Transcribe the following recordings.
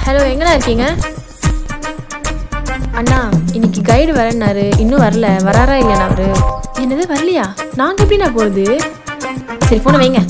Hello எங்கண்ணா இருக்கீங்க அண்ணா இன்னைக்கு கைடு வரேன்னாரு இன்னும் வரல வராரா இல்லையா அவரு என்னது வரலையா நாங்க எப்படி நான் போறது சரி போன வைங்க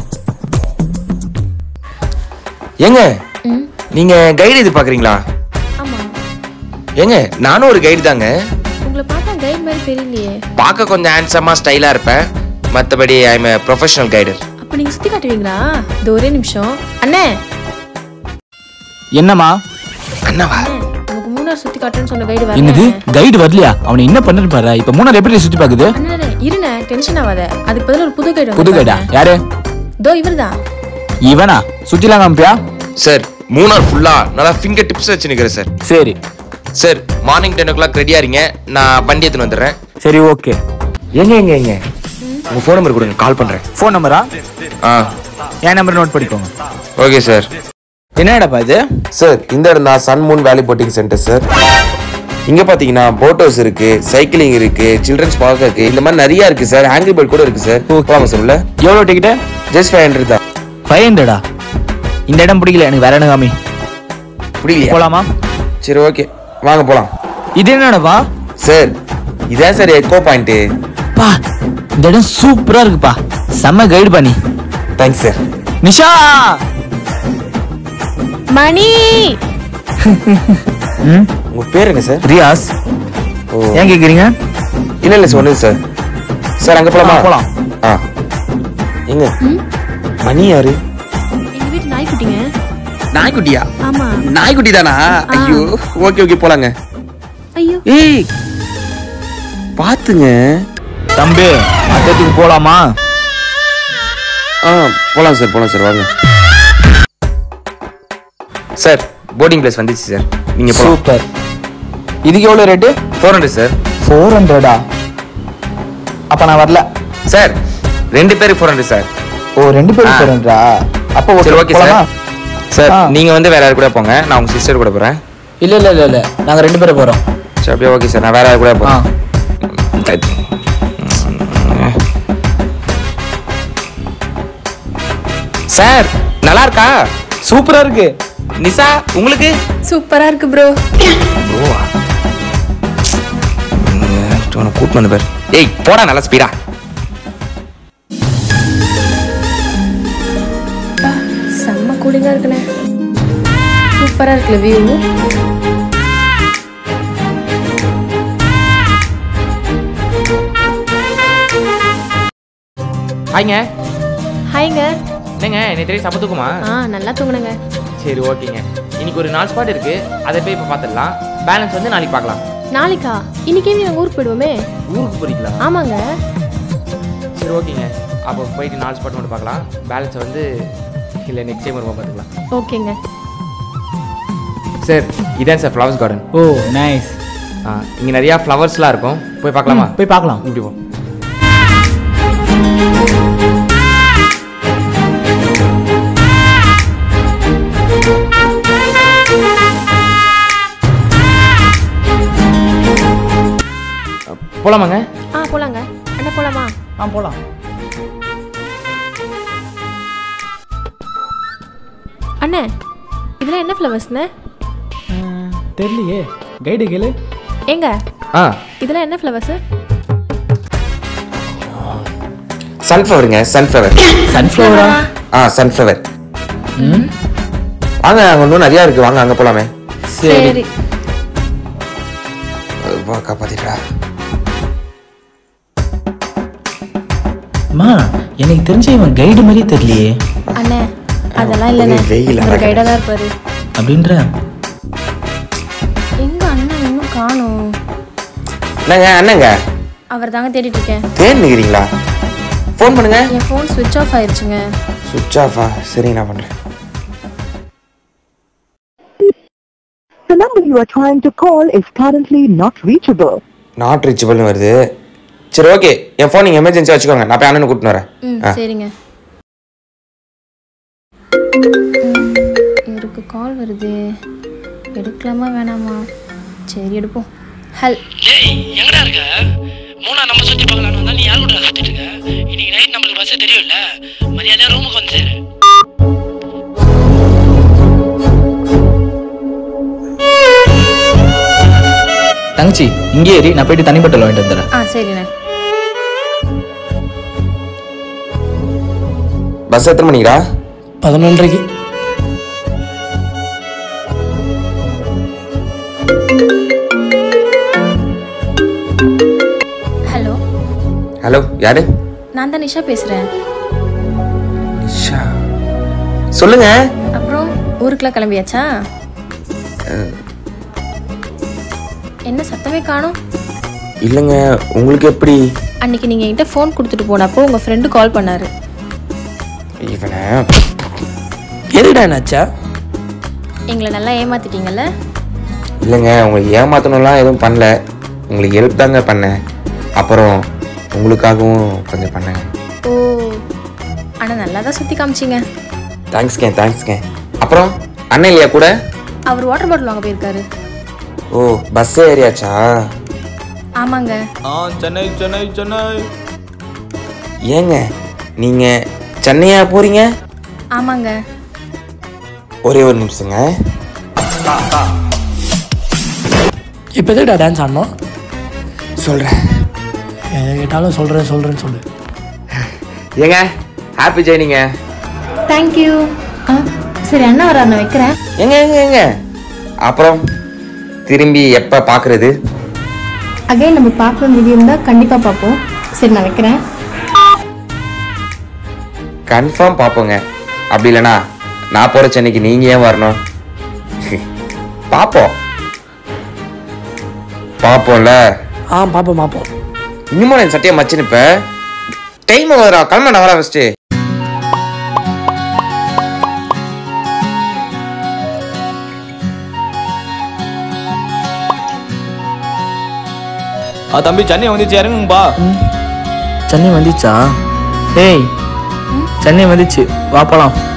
ஏங்க ம் நீங்க கைடு எதிர்பார்க்குறீங்களா ஆமா ஏங்க நானும் ஒரு கைடு தாங்க உங்களை பார்த்தா கைடு மாதிரி தெரியலையே பார்க்க கொஞ்சம் ஹேண்ட்ஸமா ஸ்டைலா இருப்பேன் மற்றபடி ஐம் எ ப்ரொஃபஷனல் கைடர் அப்ப நீங்க சுத்தி காட்டுவீங்களா இந்த ஒரே நிமிஷம் அண்ணே என்னம்மா அண்ணாவா அண்ணே, நமக்கு மூணார் சுத்தி காட்டுன்னு சொன்ன கைடு என்னது வரல கைடு வரலையா அவனை என்ன பண்ணிட்டு பாரு இப்ப மூணார் எப்படி சுத்தி பாக்குது அண்ணே இருண்ணே டென்ஷன் ஆகாத அதுக்கு பதிலா ஒரு புது கைடு புது கைடா யாரு தோ இவர்தான் இவனா சுத்திலாம் காமிப்பியா சார் மூணார் ஃபுல்லா நல்லா ஃபிங்கர் டிப்ஸ் வச்சு நிற்கிறேன் சார் சரி sir morning ten o'clock ரெடியா இருங்க நான் வண்டி எடுத்துன்னு வந்துடுறேன் சரி ஓகே எங்க எங்க எங்க உங்க ஃபோன் நம்பர் கொடுங்க கால் பண்றேன் ஃபோன் நம்பரா ஆ என் நம்பர் நோட் பண்ணிக்கோங்க ஓகே சார் என்னடாப்பா இது சார் இந்த இடம் தான் sun moon valley boating centre sir இங்க பாத்தீங்கன்னா போட் ஹவுஸ் இருக்கு சைக்கிளிங் இருக்கு சில்ட்ரன்ஸ் பார்க் இருக்கு இந்த மாதிரி நிறைய இருக்கு சார் ஹேங்கிள் பேர்ட் கூட இருக்கு சார் போவாங்க சார் உள்ள எவ்வளோ டிக்கெட்டு ஜஸ்ட் ஃபைவ் ஹண்ட்ரட் தான் ஃபைவ் ஹண்ட்ரடா இந்த இடம் பிடிக்கல எனக்கு வேற என்ன காமி புரியலையா போலாமா சரி ஓகே வாங்க போலாம் இது என்னடாப்பா சார் இதான் சார் எக்கோ பாயிண்ட் பா இந்த இடம் சூப்பரா இருக்குப்பா செம்ம கைடு பண்ணி தேங்க்ஸ் சார் நிஷா மணி ம் உங்க பேர் என்ன சார் ரியாஸ் ஓ ஏன் கேக்குறீங்க இல்ல இல்ல சொன்னது சார் சார் அங்க போலாமா ஆ, போலாம். ஆ எங்க மணி யாரு எங்க வீட்டு நாய்க்குட்டிங்க நாய்க்குட்டியா ஆமா நாய்க்குட்டி தானா ஐயோ ஓகே ஓகே போலாங்க ஐயோ ஏய் பாத்துங்க தம்பி அத்தத்துக்கு போலாமா ஆ போலாம் சார் போலாம் சார் வாங்க சார் போர்டிங் பிளேஸ் வந்துச்சு சார் நீங்க போலாம் சூப்பர் இதுக்கு எவ்வளோ rate four hundred sir four ஹண்ட்ரடா அப்ப நான் வரல சார் ரெண்டு பேருக்கு ஃபோர் ஹண்ட்ரட் சார் ஓ ரெண்டு பேரும் ஆ. ஃபோர் ஹண்ட்ரடா அப்போ சரி ஓகே சார் சார் ஆ. நீங்க வந்து வேற யாரு கூட போங்க நான் உங்க சிஸ்டர் கூட போறேன் இல்ல இல்ல இல்ல இல்ல நாங்க ரெண்டு பேரும் போறோம் சரி அப்படியே ஓகே சார் நான் வேற யாரு கூட ஆ போறேன் சார் நல்லா இருக்கா சூப்பரா இருக்கு நிசா உங்களுக்கு சூப்பரா இருக்கு ப்ரோ ஓவா கூட்டு வந்து பேர் ஏய் போடா நல்லா ஸ்பீடா செம்ம கூலிங்கா இருக்குண்ணே சூப்பரா இருக்குல்ல வியூ ஹாய்ங்க ஹாய்ங்க என்னங்க நேற்று சமத்துக்குமா ஆ நல்லா தூங்குனங்க சரி ஓகேங்க இன்னைக்கு ஒரு நாலு ஸ்பாட் இருக்கு அதை போய் இப்போ பார்த்துடலாம் பேலன்ஸ் வந்து நாளைக்கு பார்க்கலாம் நாளைக்கா இன்னைக்கே நாங்கள் ஊருக்கு போயிடுவோமே ஊருக்கு போறீங்களா ஆமாங்க சரி ஓகேங்க அப்போ போயிட்டு நாலு ஸ்பாட் மட்டும் பார்க்கலாம் பேலன்ஸ் வந்து இல்லை நெக்ஸ்ட் டைம் வருமா பார்த்துக்கலாம் ஓகேங்க சார் இதான் sir flowers garden oh nice இங்கே நிறையா ஃப்ளவர்ஸ்லாம் இருக்கும் போய் பார்க்கலாமா போய் பார்க்கலாம் இப்படி போ போலாமாங்க ஆ போலாங்க அண்ணா போலாமா ஆ போலாம் அண்ணே இதெல்லாம் என்ன ஃப்ளவர்ஸ்ண்ணே தெரியலையே கைடு கேளு ஏங்க ஆ இதெல்லாம் என்ன ஃப்ளவர்ஸ் சன்ஃப்ளவருங்க சன்ஃப்ளவர் சன்ஃப்ளவரா ஆ சன்ஃப்ளவர் வாங்க அங்கே இன்னும் நிறையா இருக்கு வாங்க அங்கே போலாமே சரி வா காப்பாத்திட்டா அம்மா எனக்கு தெரிஞ்ச இவன் கைடு மாதிரி தெரியலையே அண்ணே அதெல்லாம் இல்லைண்ணே ஒரே வெயில் ஒரு அழகா கைடாக தான் இருப்பாரு அப்படின்ற எங்க அண்ணா இன்னும் காணும் என்னங்க அண்ணங்க அவர் தாங்க தேடிட்டு இருக்கேன் தேன் நிற்கிறீங்களா ஃபோன் பண்ணுங்க என் ஃபோன் சுவிட்ச் ஆஃப் ஆயிருச்சுங்க சுவிட்ச் ஆஃபா சரி நான் பண்ணுறேன் The number you are trying to call is currently not reachable. Not ரீச்சபிள்னு வருது சரி ஓகே என் ஃபோன் நீங்கள் எமர்ஜென்சியாக வச்சுக்கோங்க நான் போய் அண்ணனை கூட்டின்னு வரேன் ம் ஆ. சரிங்க இவருக்கு கால் வருது எடுக்கலாமா வேணாமா சரி எடுப்போம் ஹல் ஏய் எங்கடா இருக்க மூணா நம்ம சுத்தி பார்க்கலாம்னு வந்தா நீ யார் கூட காத்துட்டு இருக்க இன்னைக்கு நைட் நம்மளுக்கு பஸ் தெரியும்ல மரியாதையா ரூமுக்கு வந்து சேரு தங்கச்சி இங்கே ஏறி நான் போயிட்டு தனி பட்டல வாங்கிட்டு வந்துடுறேன் ஆ சரிண்ணே பஸ் எத்தனை மணிக்கா பதினொன்றரைக்கு ஹலோ ஹலோ யாரு நான் தான் நிஷா பேசுகிறேன் நிஷா சொல்லுங்க அப்புறம் ஊருக்குலாம் கிளம்பியாச்சா என்ன சத்தமே காணோம் இல்லைங்க உங்களுக்கு எப்படி அன்னைக்கு நீங்கள் என்கிட்ட ஃபோன் கொடுத்துட்டு போனப்போ உங்கள் ஃப்ரெண்டு கால் பண்ணாரு இவனை எதுடா என்னாச்சா எங்களை நல்லா ஏமாத்திட்டீங்கல்ல இல்லைங்க உங்களுக்கு ஏமாத்தணும்லாம் எதுவும் பண்ணல உங்களுக்கு ஹெல்ப் தாங்க பண்ணேன் அப்புறம் உங்களுக்காகவும் கொஞ்சம் பண்ணேன் ஓ ஆனால் நல்லா தான் சுற்றி காமிச்சிங்க தேங்க்ஸ்ங்க தேங்க்ஸ்ங்க அப்புறம் அண்ணன் இல்லையா கூட அவர் வாட்டர் பாட்டில் வாங்க போயிருக்காரு ஓ பஸ் ஏறியாச்சா ஆமாங்க ஆ சென்னை சென்னை சென்னை ஏங்க நீங்கள் சென்னையா போகிறீங்க ஆமாங்க ஒரே ஒரு நிமிஷங்க இப்போ எதுடா டான்ஸ் ஆடணும் சொல்கிறேன் எதை கேட்டாலும் சொல்கிறேன் சொல்கிறேன்னு சொல்லு ஏங்க ஹாப்பி ஜெர்னிங்க தேங்க்யூ ஆ சரி அண்ணா வர நான் வைக்கிறேன் எங்க எங்க எங்க அப்புறம் திரும்பி எப்போ பார்க்குறது அகைன் நம்ம பார்க்க முடியும் தான் கண்டிப்பாக பார்ப்போம் சரி நான் வைக்கிறேன் கன்ஃபார்ம் பார்ப்போங்க அப்படி இல்லைனா நான் போகிற சென்னைக்கு நீங்கள் ஏன் வரணும் பார்ப்போம் பார்ப்போம்ல ஆ பார்ப்போம் பார்ப்போம் இன்னும் என் சட்டையை மச்சின்னு இப்போ டைம் வரா கிளம்ப நான் வரேன் ஃபஸ்ட்டு ஆ தம்பி சென்னை வந்துச்சு இறங்குங்கப்பா சென்னை வந்துச்சா ஏய் சென்னை வந்துச்சு வா போலாம்